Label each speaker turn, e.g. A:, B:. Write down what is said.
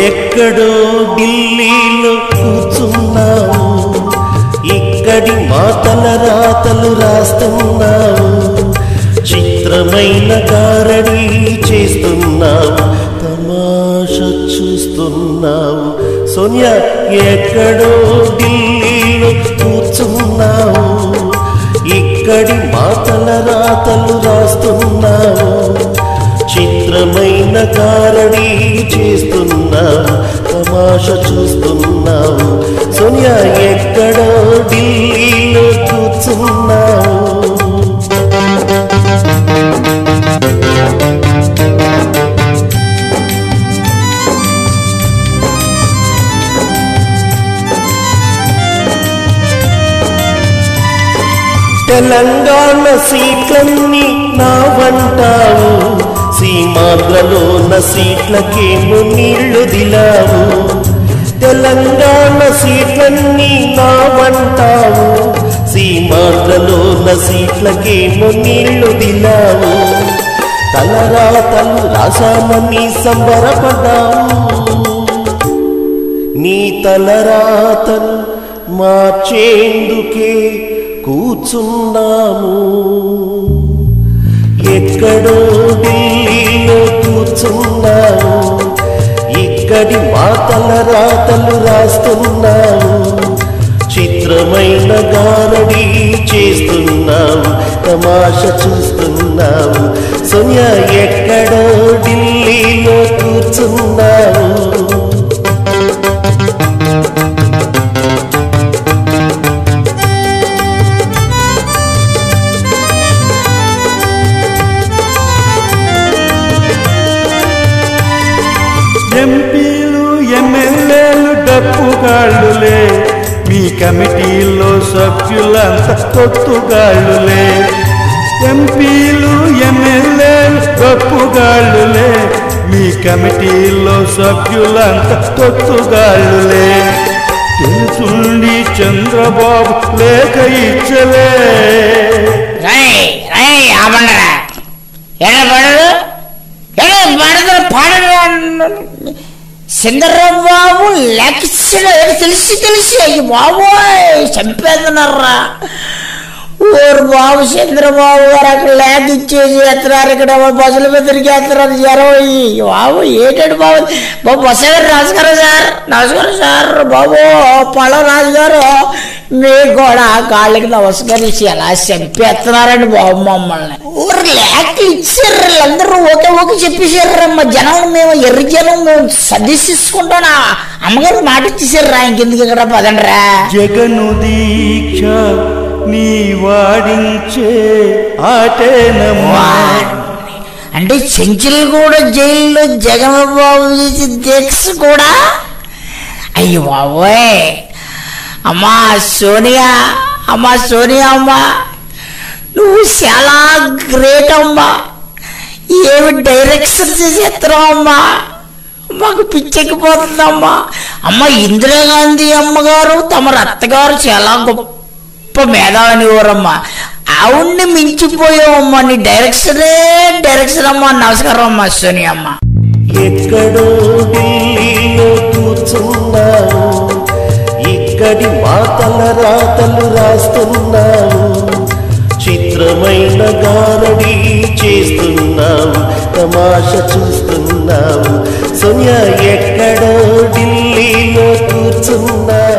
A: ఎక్కడో ఢిల్లీలో కూర్చున్నావు ఇక్కడి మాటల రాతలు రాస్తున్నావు చిత్రమైన గారడి చేస్తున్నావు తమాష చూస్తున్నావు సోనియా ఎక్కడో ఢిల్లీలో కూర్చున్నావు ఇక్కడి మాటల రాతలు రాస్తున్నావు చిత్రమైన కారడి చేస్తున్నావు తమాష చూస్తున్నావు సోనియా ఎక్కడో ఢిల్లీలో కూర్చున్నావు తెలంగాణ సీట్లన్నీ నావంటావు సీమాంధ్రలోన సీట్లకేమో నీళ్లు దిలావు తెలంగాణ సీట్లన్నీ నావంటావు సీమాంధ్రలోన సీట్లకేమో నీళ్లు దిలావు తలరాతలు రాసామని సంబరపడ్డావు నీ తలరాతను మార్చేందుకే కూర్చున్నాము ఎక్కడో ఢిల్లీలో కూర్చున్నాము ఇక్కడి మా తలరాతలు రాస్తున్నాము చిత్రమైన గారడి చేస్తున్నావు తమాష చూస్తున్నావు సోనియా ఎక్కడో ఢిల్లీలో కూర్చున్నావు
B: ఎంపీలు ఎమ్మెల్యేలు డప్పుగాళ్ళులే మీ కమిటీలో సభ్యులంతా కొట్టుగాళ్ళులే ఎంపీలు ఎమ్మెల్యేలు డప్పుగాళ్ళులే మీ కమిటీలో సభ్యులంతా కొట్టుగాళ్ళులే తెలుసుండి చంద్రబాబు లేఖ ఇచ్చలే
C: రై రై ఆపండరా ఎక్కడ పడదు ఎక్కడ పడదు పాడరు చంద్రబాబు లెక్చర్ తెలిసి తెలిసి అయ్యి బాబోయ్ చంపేస్తున్నారా ఊరు బాబు చంద్రబాబు గారు అక్కడ లేక ఇచ్చేసి ఎత్తున్నారు ఇక్కడ బస్సుల మీద తిరిగేస్తున్నారు జ్వరం అయ్యి బాబు ఏంటండి బాబు బాబు బస్సు గారు నమస్కారం సార్ నమస్కారం సార్ బాబు పళ్ళ రాజు గారు మీకు కూడా కాళ్ళకి నమస్కరించి ఎలా చంపేస్తున్నారండి బాబు మమ్మల్ని ఊరు లేక ఇచ్చారు వీళ్ళందరూ ఓకే ఓకే చెప్పేశారు మా జనం మేము ఎర్రి జనం మేము సర్దిస్తుంటాను అమ్మగారు మాట ఇచ్చేసారు రా ఇంకెందుకు ఇక్కడ పదండ్రా
B: జగను దీక్ష నీ వాడించే ఆటేనమ్మా
C: అంటే చెంచులు కూడా జైల్లో జగన్ బాబు చేసి దీక్ష కూడా అయ్యో బాబోయ్ అమ్మా సోనియా అమ్మా సోనియా అమ్మా నువ్వు చాలా గ్రేట్ అమ్మా ఏమి డైరెక్షన్ చేసేస్తున్నావు అమ్మా మాకు పిచ్చెక్కిపోతుందమ్మా అమ్మ ఇందిరాగాంధీ అమ్మగారు తమ అత్తగారు చాలా గొప్ప మేధావని ఊరమ్మా ఆవిడ్ని మించిపోయావమ్మా నీ డైరెక్షనే డైరెక్షన్ అమ్మా నమస్కారం అమ్మా సోనియా అమ్మ
A: ఎక్కడో ఢిల్లీలో కూర్చున్నావు ఇక్కడి మాటల రాతలు రాస్తున్నావు చిత్రమైన గారడి చేస్తున్నావు తమాష చూస్తున్నావు సోనియా ఎక్కడో ఢిల్లీలో కూర్చున్నావు